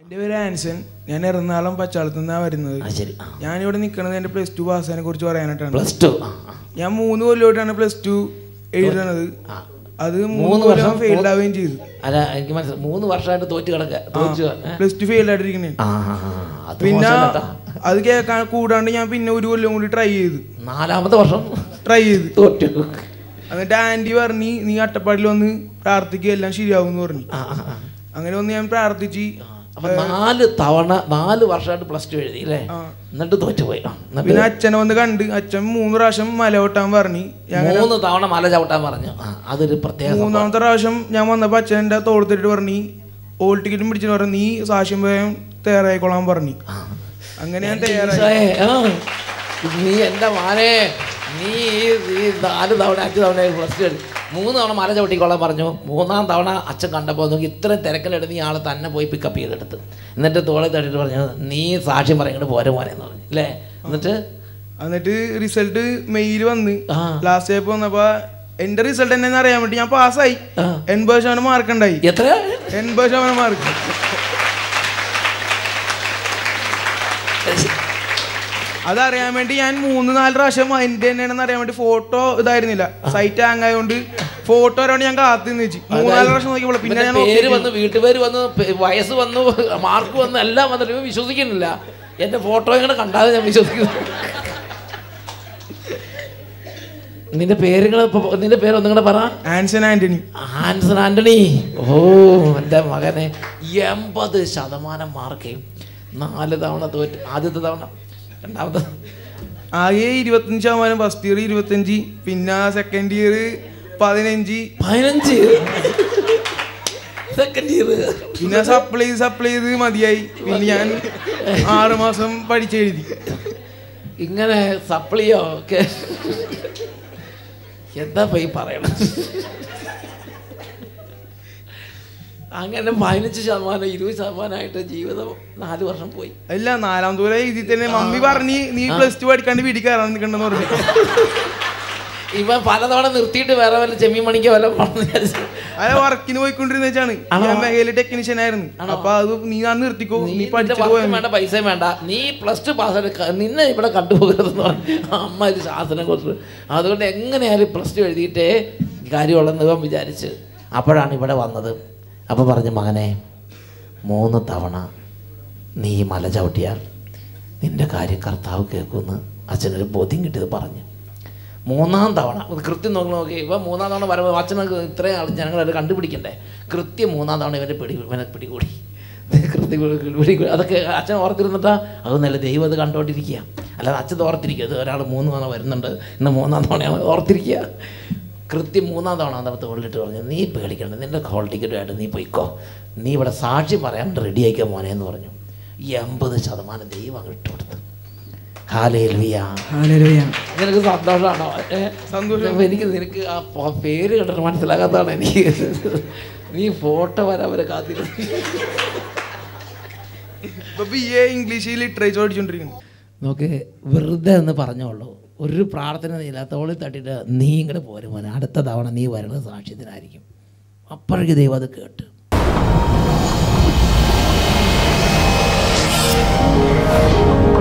എൻ്റെ പേര് ആൻസൺ ഞാൻ എറണാകുളം പച്ചാളത്തു നിന്നാണ് വരുന്നത് ആ ശരി ആ ഞാനിവിടെ നിൽക്കുന്നത് എൻ്റെ പ്ലസ് ടു പാസ്സിനെ കുറിച്ച് പറയാനായിട്ടാണ് പ്ലസ് ടു ആ ആ, ഞാൻ മൂന്ന് കൊല്ലമായിട്ടാണ് പ്ലസ് ടു എഴുതണത് ആ അത് മൂന്ന് മൂന്ന് വർഷം കൊല്ലം ഫെയിൽഡ് ആവുകയും ചെയ്തു അല്ല എനിക്ക് മനസ്സിലായി മൂന്ന് വർഷമായിട്ട് തോറ്റ് കിടക്കുക തോറ്റു ഏ? പ്ലസ് ടു ഫെയിൽഡ് ആയിട്ടിരിക്കണേ ആ ആ, ആ, അത് പിന്നെ മോശം കേട്ടോ. അത് കേൾക്കാൻ കൂടാണ്ട് ഞാൻ പിന്നെ ഒരു കൊല്ലം കൂടി ട്രൈ ചെയ്തു നാലാമത്തെ വർഷം ട്രൈ ചെയ്തു തോറ്റു എന്നിട്ട് ആൻറ്റി പറഞ്ഞ് നീ അട്ടപ്പാടിൽ വന്ന് പ്രാർത്ഥിക്കുക എല്ലാം ശരിയാവും എന്ന് പറഞ്ഞു ആ ആ ആ അങ്ങനെ വന്ന് ഞാൻ പ്രാർത്ഥിച്ച് അപ്പൊ നാല് തവണ നാല് വർഷമായിട്ട് പ്ലസ് ടു എഴുതി അല്ലേ ആ. എന്നിട്ട് തോറ്റുപോയി ആ, എന്നിട്ട് പിന്നെ അച്ഛനെ വന്ന് കണ്ട് അച്ഛൻ മൂന്ന് പ്രാവശ്യം മല ഓട്ടാൻ പറഞ്ഞു ഞാൻ മൂന്ന് തവണ മല ചവിട്ടാൻ പറഞ്ഞു ആ, അതൊരു പ്രത്യേക സംഭവം. മൂന്നാമത്തെ പ്രാവശ്യം ഞാൻ വന്നപ്പോൾ അച്ഛൻ എൻ്റെ തോളത്തിട്ട് പറഞ്ഞു ഓൾ ടിക്കറ്റും പിടിച്ചിട്ട് പറഞ്ഞു നീ സാക്ഷ്യം പോയാൻ തയ്യാറായിക്കോളാൻ പറഞ്ഞു ആ. അങ്ങനെ ഞാൻ എൻ്റെ തയ്യാറായി ഈശോയെ, ആ, നീ എൻ്റെ മാനെ നീ ഈ- ഈ നാല് തവണ അഞ്ച് തവണ പ്ലസ് ടു മൂന്ന് തവണ മല ചവിട്ടിക്കൊള്ളാൻ പറഞ്ഞു മൂന്നാം തവണ അച്ഛൻ കണ്ടപ്പോൾ നോക്കി ഇത്രയും തിരക്കിലെടുത്ത് നീ ആൾ തന്നെ പോയി പിക്കപ്പ് ചെയ്തെടുത്ത് എന്നിട്ട് തോളെ തട്ടിട്ട് പറഞ്ഞു നീ സാക്ഷ്യം പറയങ്ങോട്ട് പോരെ മോനെ എന്ന് പറഞ്ഞു അല്ലേ എന്നിട്ട് എന്നിട്ട് റിസൾട്ട് മെയിൽ വന്ന് ആ ലാസ്റ്റ് ആയപ്പോൾ വന്നപ്പോൾ എൻ്റെ റിസൾട്ട് എന്നെ അറിയാൻ വേണ്ടി ഞാൻ പാസ്സായി ആ. എൺപത് ശതമാനം മാർക്ക് ഉണ്ടായി എത്ര എൺപത് ശതമാനം മാർക്ക് അതറിയാൻ വേണ്ടി ഞാൻ മൂന്ന് നാല് പ്രാവശ്യം എൻ്റെ തന്നെയാണെന്ന് അറിയാൻ വേണ്ടി ഫോട്ടോ ഇതായിരുന്നില്ല സൈറ്റ് ഹാങ് ആയതുകൊണ്ട് ഫോട്ടോ വരാണ്ട് ഞാൻ കാത്തു നിന്ന് വെച്ചു മൂന്ന് നാല് പ്രാവശ്യം നോക്കിയപ്പോൾ പിന്നെ ഞാൻ പേര് നോക്കി വന്നു വീട്ടുപേര് വന്നു പെ- വയസ്സ് വന്നു മാർക്ക് വന്നു എല്ലാം വന്നിട്ട് ഇവൻ വിശ്വസിക്കുന്നില്ല എൻ്റെ ഫോട്ടോ ഇങ്ങനെ കണ്ടാതെ ഞാൻ വിശ്വസിക്കുന്നു നിന്റെ പേരുകൾ നിന്റെ പേര് ഒന്നും കൂടെ പറ ആൻസൺ ആന്റണി ആൻസൺ ആന്റണി ഓ എൻ്റെ മകനെ എൺപത് ശതമാനം മാർക്ക് നാല് തവണ തോറ്റ് ആദ്യത്തെ തവണ രണ്ടാമത്തെ ആകെ ഇരുപത്തഞ്ച് ശതമാനം ഫസ്റ്റ് ഇയർ ഇരുപത്തഞ്ച് പിന്നെ സെക്കൻഡ് ഇയർ പതിനഞ്ച് പതിനഞ്ച് സെക്കൻഡ് ഇയർ പിന്നെ സപ്ലൈ ചെയ്ത് സപ്ലൈ ചെയ്ത് മതിയായി പിന്നെ ഞാൻ ആറ് മാസം പഠിച്ചെഴുതി ഇങ്ങനെ സപ്ലിയോ ഒക്കെ എന്താ പോയി പറയണം അങ്ങനെ പതിനഞ്ച് ശതമാനം ഇരുപത് ശതമാനമായിട്ട് ജീവിതം നാല് വർഷം പോയി അല്ല നാലാം ദൂരം എഴുതി തന്നെ മമ്മി പറഞ്ഞ് നീ പ്ലസ് ടു പഠിക്കാണ്ട് വീട്ടിൽ കയറാൻ നിൽക്കണ്ടെന്ന് പറഞ്ഞു ഇവൻ പലതവണ നിർത്തിയിട്ട് വേറെ വല്ല ചെമ്മീൻ മണിക്കോ വല്ല പോകണം എന്ന് വിചാരിച്ചു. അല്ല വർക്കിന് പോയിക്കൊണ്ടിരുന്ന വെച്ചാണ് ഞാൻ മെഹയില് ടെക്നീഷ്യൻ ആയിരുന്നു അപ്പൊ അത് നീ ആ നിർത്തിക്കോ നീ നീ നിന്റെ പഠിച്ചിട്ട് വർക്കും പോയാ വേണ്ട പൈസയും വേണ്ട നീ പ്ലസ് ടു പാസ് നിന്നെ ഇവിടെ കണ്ടുപോകരുതെന്ന് പറഞ്ഞു അമ്മ ഒരു ശാസനം കൊടുത്തു അതുകൊണ്ട് എങ്ങനെയായാലും പ്ലസ് ടു എഴുതിയിട്ടേ കാര്യമുള്ളെന്ന് ഇവൻ വിചാരിച്ച് അപ്പോഴാണ് ഇവിടെ വന്നത് അപ്പോൾ പറഞ്ഞു മകനെ മൂന്ന് തവണ നീ ഈ മല ചവിട്ടിയാൽ നിന്റെ കാര്യം കർത്താവ് കേൾക്കുമെന്ന് അച്ഛനൊരു ബോധ്യം കിട്ടിയത് പറഞ്ഞു മൂന്നാം തവണ ഇത് കൃത്യം നോക്കി നോക്കി ഇവ മൂന്നാം തവണ വരുമ്പോൾ അച്ഛനൊക്കെ ഇത്രയും ആൾ ജനങ്ങളത് കണ്ടുപിടിക്കണ്ടേ കൃത്യം മൂന്നാം തവണ ഇവൻ്റെ പിടി ഇവനെ പിടികൂടി കൃത്യം പിടികൂടി അതൊക്കെ അച്ഛൻ ഓർത്തിരുന്നിട്ടാ അതൊന്നല്ല ദൈവം അത് കണ്ടുകൊണ്ടിരിക്കുക അല്ലാതെ അച്ഛൻ ഓർത്തിരിക്കുക ഇത് ഒരാൾ മൂന്ന് തവണ വരുന്നുണ്ട് ഇന്ന് മൂന്നാം തവണയാണ് ഓർത്തിരിക്കുക കൃത്യം മൂന്നാം തവണ വന്നപ്പോൾ തോളിലിട്ട് പറഞ്ഞു നീ പേടിക്കണ്ട നിൻ്റെ ഹോൾ ടിക്കറ്റുമായിട്ട് നീ പോയിക്കോ നീ ഇവിടെ സാക്ഷി പറയാൻ റെഡി ആയിക്കോ മോനെ എന്ന് പറഞ്ഞു എൺപത് ശതമാനം ദൈവം അങ്ങ് ഇട്ടുകൊടുത്തു ഹാലേലുയാ നിനക്ക് സന്തോഷമാണോ ഏ? സന്തോഷം. അപ്പൊ എനിക്ക് നിനക്ക് ആ പ- പേര് കണ്ടിട്ട് മനസ്സിലാകാത്തതാണ് എനിക്ക് നീ ഫോട്ടോ വരാൻ വരെ കാത്തിരുന്നു ഇപ്പൊ ബി എ ഇംഗ്ലീഷ് ലിറ്ററേച്ചർ പഠിച്ചോണ്ടിരിക്കുന്നു നോക്ക് വെറുതെ എന്ന് പറഞ്ഞോളൂ ഒരു പ്രാർത്ഥന ഇല്ല തോളിൽ തട്ടിയിട്ട് നീ ഇങ്ങോട്ട് പോരും മോനെ അടുത്ത തവണ നീ വരുന്നത് സാക്ഷ്യത്തിനായിരിക്കും അപ്പോഴേക്ക് ദൈവം അത് കേട്ട്